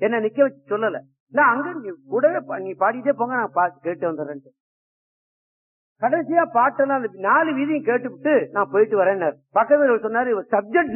என்ன நிக்க வச்சு சொல்லல நான் அங்க நீ கூடவே பா- நீ பாடிட்டே போங்க நான் பாட்டு கேட்டு வந்துடுறேன் கடைசியா பாட்டெல்லாம் அந்த நாலு வீதியும் கேட்டுவிட்டு நான் போயிட்டு வரேன்னாரு பக்கத்துல சொன்னாரு சப்ஜெக்ட்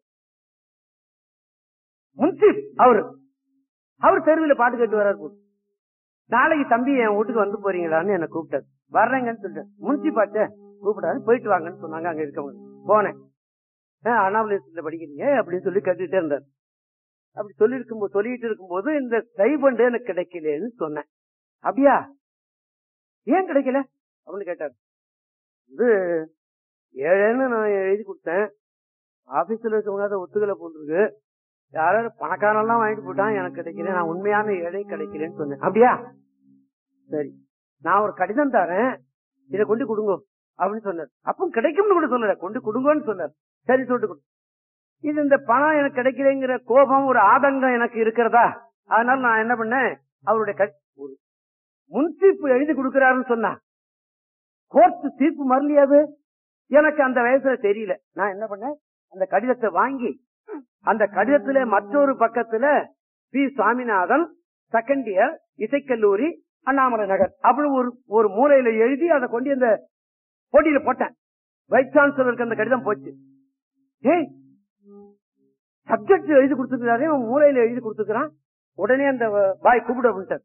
முன்சிப் அவரு அவர் தெருவில் பாட்டு கேட்டு வர்றாரு போல. நாளைக்கு தம்பி என் வீட்டுக்கு வந்து போறீங்களான்னு என்ன கூப்பிட்டாரு வர்றேங்கன்னு சொல்லிட்டேன் முன்சி பாட்டு கூப்பிடாரு போயிட்டு வாங்கன்னு சொன்னாங்க அங்க இருக்கவங்க போனேன் அனாவலிஸ்ல படிக்கிறீங்க அப்படின்னு சொல்லி கேட்டுட்டே இருந்தார் அப்படி சொல்லி இருக்கும்போது சொல்லிட்டு இருக்கும்போது இந்த ஸ்டைபண்ட் எனக்கு கிடைக்கலன்னு சொன்னேன் அப்படியா ஏன் கிடைக்கல அப்படின்னு கேட்டார் இது ஏழைன்னு நான் எழுதி கொடுத்தேன் ஆபீஸ்ல இருக்கவங்க அதை ஒத்துக்கலை போட்டுருக்கு யாராவது பணக்காரெல்லாம் வாங்கிட்டு போயிட்டான் எனக்கு கிடைக்கல நான் உண்மையான ஏழை கிடைக்கலன்னு சொன்னேன் அப்படியா சரி நான் ஒரு கடிதம் தரேன் இதை கொண்டு கொடுங்க அப்படின்னு சொன்னார் அப்போ கிடைக்கும்னு கூட சொல்லல கொண்டு கொடுங்கன்னு சொன்னார் சரி சொல்லிட்டு கொடு. இது இந்த பணம் எனக்கு கிடைக்கலைங்கிற கோபம் ஒரு ஆதங்கம் எனக்கு இருக்கிறதா அதனால நான் என்ன பண்ணேன் அவருடைய கட்- ஒரு முன்சீப்பு எழுதி கொடுக்கிறாருன்னு சொன்னா கோர்ட் தீர்ப்பு மறலியாது எனக்கு அந்த வயசுல தெரியல நான் என்ன பண்ணேன் அந்த கடிதத்தை வாங்கி அந்த கடிதத்துல மற்றொரு பக்கத்துல பி சுவாமிநாதன் செகண்ட் இயர் இசைக்கல்லூரி அண்ணாமலை நகர் அப்படி ஒரு ஒரு மூலையில எழுதி அதை கொண்டு அந்த போட்டியில போட்டேன் வைஸ் சான்சலருக்கு அந்த கடிதம் போச்சு ஏய் சப்ஜெக்ட் எழுதி கொடுத்துருக்காரு அவன் மூலையில எழுதி கொடுத்துக்கிறான் உடனே அந்த பாய் கூப்பிட அப்படின்ட்டார்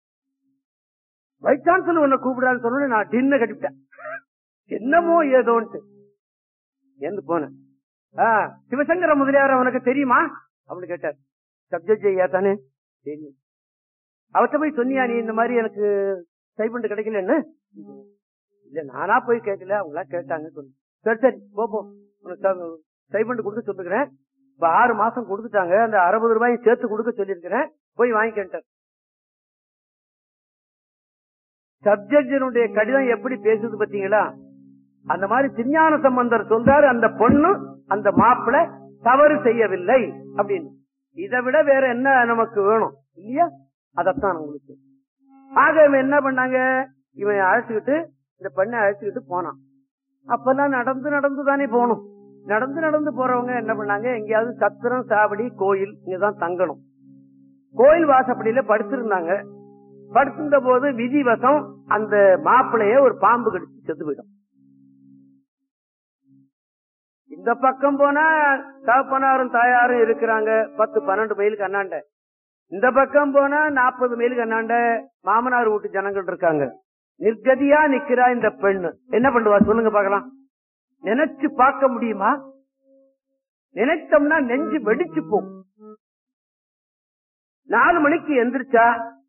வைஸ் சான்சலர் உன்னை கூப்பிடுறான்னு சொன்னோட நான் டின்ன கட்டிவிட்டேன் என்னமோ ஏதோன்ட்டு எந்து போனேன் ஆ, சிவசங்கர முதலியார் அவனுக்கு தெரியுமா அப்படின்னு கேட்டார் சப்ஜெக்ட் ஐயா தானே தெரியும் அவர்கிட்ட போய் சொன்னியா நீ இந்த மாதிரி எனக்கு ஸ்டைபண்ட் கிடைக்கலன்னு இல்ல நானா போய் கேட்கல அவங்களா கேட்டாங்க சொன்னேன் சரி சரி போ போ உனக்கு ஸ்டைபண்ட் கொடுக்க சொல்லுகிறேன் இப்ப ஆறு மாசம் கொடுத்துட்டாங்க அந்த அறுபது ரூபாயும் சேர்த்து கொடுக்க சொல்லியிருக்கிறேன் போய் வாங்கிக்கிட்டார் சப்ஜெக்டினுடைய கடிதம் எப்படி பேசுது பாத்தீங்களா அந்த மாதிரி திருஞான சம்பந்தர் சொல்றாரு அந்த பொண்ணு அந்த மாப்பிளை தவறு செய்யவில்லை அப்படின்னு இதை விட வேற என்ன நமக்கு வேணும் இல்லையா அதத்தான் உங்களுக்கு ஆக இவன் என்ன பண்ணாங்க இவன் அழைச்சுக்கிட்டு இந்த பெண்ணை அழைச்சுக்கிட்டு போனான் அப்பெல்லாம் நடந்து நடந்து தானே போகணும் நடந்து நடந்து போறவங்க என்ன பண்ணாங்க எங்கேயாவது சத்திரம் சாவடி கோயில் இங்கதான் தங்கணும் கோயில் வாசப்படியில படுத்திருந்தாங்க படுத்திருந்த போது விதிவசம் அந்த மாப்பிளைய ஒரு பாம்பு கடிச்சு செத்து போயிடும் இந்த பக்கம் போனா தகப்பனாரும் தாயாரும் இருக்கிறாங்க பத்து பன்னெண்டு மைலுக்கு அண்ணாண்ட இந்த பக்கம் போனா நாற்பது மைலுக்கு அண்ணாண்ட மாமனார் வீட்டு ஜனங்கள் இருக்காங்க நிர்கதியா நிக்கிறா இந்த பெண்ணு என்ன பண்ணுவா சொல்லுங்க பார்க்கலாம் நினைச்சு பார்க்க முடியுமா நினைத்தோம்னா நெஞ்சு வெடிச்சு போகும் நாலு மணிக்கு எந்திரிச்சா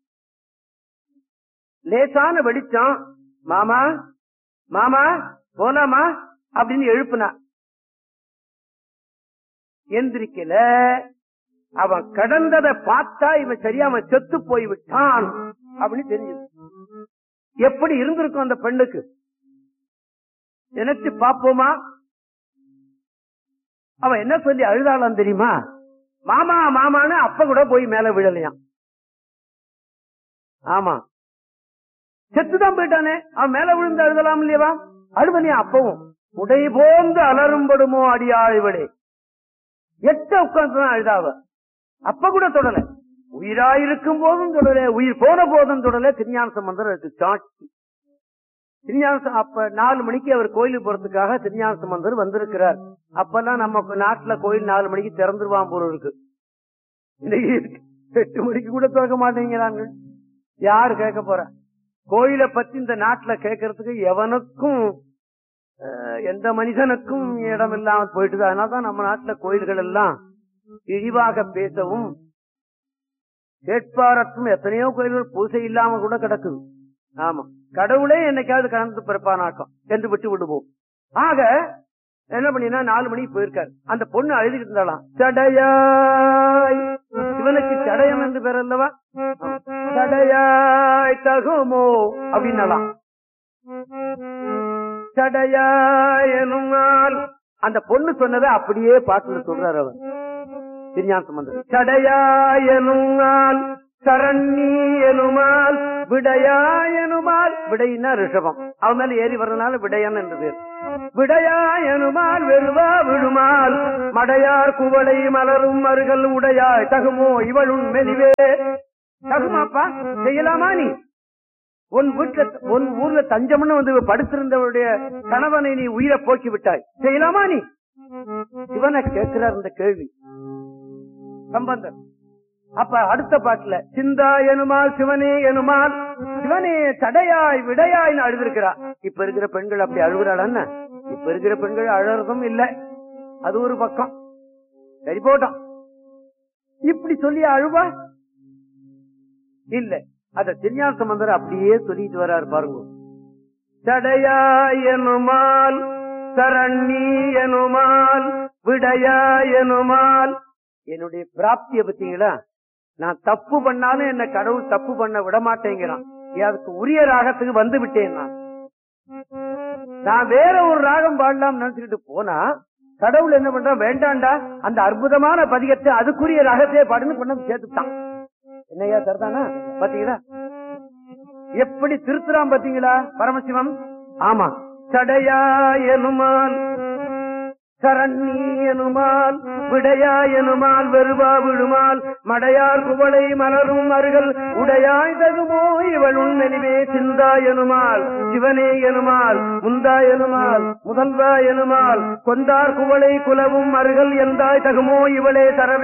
லேசான வெடிச்சம் மாமா மாமா போலாமா அப்படின்னு எழுப்புனா எந்திரிக்கல அவன் கடந்ததை பார்த்தா இவன் சரியா அவன் செத்து போய் விட்டான் அப்படின்னு தெரிஞ்சது எப்படி இருந்திருக்கும் அந்த பெண்ணுக்கு நினைச்சு பாப்போமா அவன் என்ன சொல்லி அழுதாளாம் தெரியுமா மாமா மாமான்னு அப்ப கூட போய் மேல விழலையாம் ஆமா செத்துதான் போயிட்டானே அவன் மேல விழுந்து அழுதலாம் இல்லையவா அழுவலையா அப்பவும் உடை போந்து அலரும்படுமோ அடியாழ்வடே எட்ட உட்கார்ந்துதான் அழுதாவ அப்ப கூட தொடல உயிராயிருக்கும் போதும் தொடல உயிர் போன போதும் தொடல திருஞான சம்பந்தர் அதுக்கு சாட்சி திருஞான ச- அப்ப நாலு மணிக்கு அவர் கோயிலுக்கு போறதுக்காக திருஞான சம்பந்தர் வந்திருக்கிறார் அப்பெல்லாம் நம்ம நாட்டுல கோயில் நாலு மணிக்கு திறந்துருவான் போல இருக்கு இன்னைக்கு எட்டு மணிக்கு கூட திறக்க மாட்டேங்கிறாங்க யாரு கேட்க போறா கோயிலை பத்தி இந்த நாட்டுல கேட்கறதுக்கு எவனுக்கும் அஹ், எந்த மனிதனுக்கும் இடம் இல்லாம போயிட்டுது அதனாலதான் நம்ம நாட்டுல கோயில்கள் எல்லாம் இழிவாக பேசவும் கேட்பாரற்றும் எத்தனையோ கோயில்கள் பூசை இல்லாம கூட கிடக்குது ஆமா கடவுளே என்னைக்காவது கலந்து பிறப்பானாக்கம் என்று விட்டு விடுவோம் ஆக என்ன பண்ணினா நாலு மணிக்கு போயிருக்காரு அந்த பொண்ணு அழுதுகிட்டு இருந்தாலாம் சடையாய் சிவனுக்கு சடையம் என்று பேர் அல்லவா சடையாய் தகுமோ அப்படின்னாலாம் சடையாய் எனும் நாள் அந்த பொண்ணு சொன்னதை அப்படியே பாட்டுல சொல்றாரு அவர் திருஞான சம்பந்தர் சடையாய் எனும் நாள் சரண்ணி எனுமால் விடையாயனுமால் விடையினா ரிஷபம் அவன் மேல ஏறி வர்றதுனால விடையன் என்று பேர் விடையாயனுமால் வெறுவா விழுமால் மடையார் குவளை மலரும் மருகல் உடையாய் தகுமோ இவளும் மெலிவே தகுமாப்பா செய்யலாமா நீ உன் வீட்டுல உன் ஊர்ல தஞ்சம்னு வந்து படுத்திருந்தவருடைய கணவனை நீ உயிரை போக்கி விட்டாய் செய்யலாமா நீ சிவனை கேட்கிறார் இந்த கேள்வி சம்பந்தர் அப்ப அடுத்த பாட்டுல சிந்தா எனுமால் சிவனே எனுமால் சிவனே தடையாய் விடையாய் அழுதிருக்கிறா இப்ப இருக்கிற பெண்கள் அப்படி அழுகுறாள் இப்ப இருக்கிற பெண்கள் அழறதும் இல்ல அது ஒரு பக்கம் சரி போட்டோம் இப்படி சொல்லி அழுவா இல்ல அத திருஞான சம்பந்தர் அப்படியே சொல்லிட்டு வர்றாரு பாருங்க தடையாய் எனுமால் சரண்ணி எனுமால் விடையாய் எனுமால் என்னுடைய பிராப்திய பத்தீங்களா நான் தப்பு பண்ணாலும் என்ன கடவுள் தப்பு பண்ண விட மாட்டேங்கிறான் அதுக்கு உரிய ராகத்துக்கு வந்து விட்டேன் நான் நான் வேற ஒரு ராகம் பாடலாம் நினைச்சுக்கிட்டு போனா கடவுள் என்ன பண்றான் வேண்டாண்டா அந்த அற்புதமான பதிகத்தை அதுக்குரிய ராகத்தையே பாடுன்னு கொண்டு சேர்த்துட்டான் என்னையா சரிதானா பாத்தீங்களா எப்படி திருத்துறான் பாத்தீங்களா பரமசிவம் ஆமா சடையா எனுமால் சரண்ணி எனுமால் விடையா எனுமால் வெறுவா விழுமால் மடையார் குவளை மலரும் அருகல் உடையாய் தகுமோ இவள் உண்மெனிவே சிந்தா எனுமால் சிவனே எனுமால் முந்தா எனுமால் முதல்வா எனுமால் கொந்தார் குவளை குலவும் அருகல் எந்தாய் தகுமோ இவளே தரவே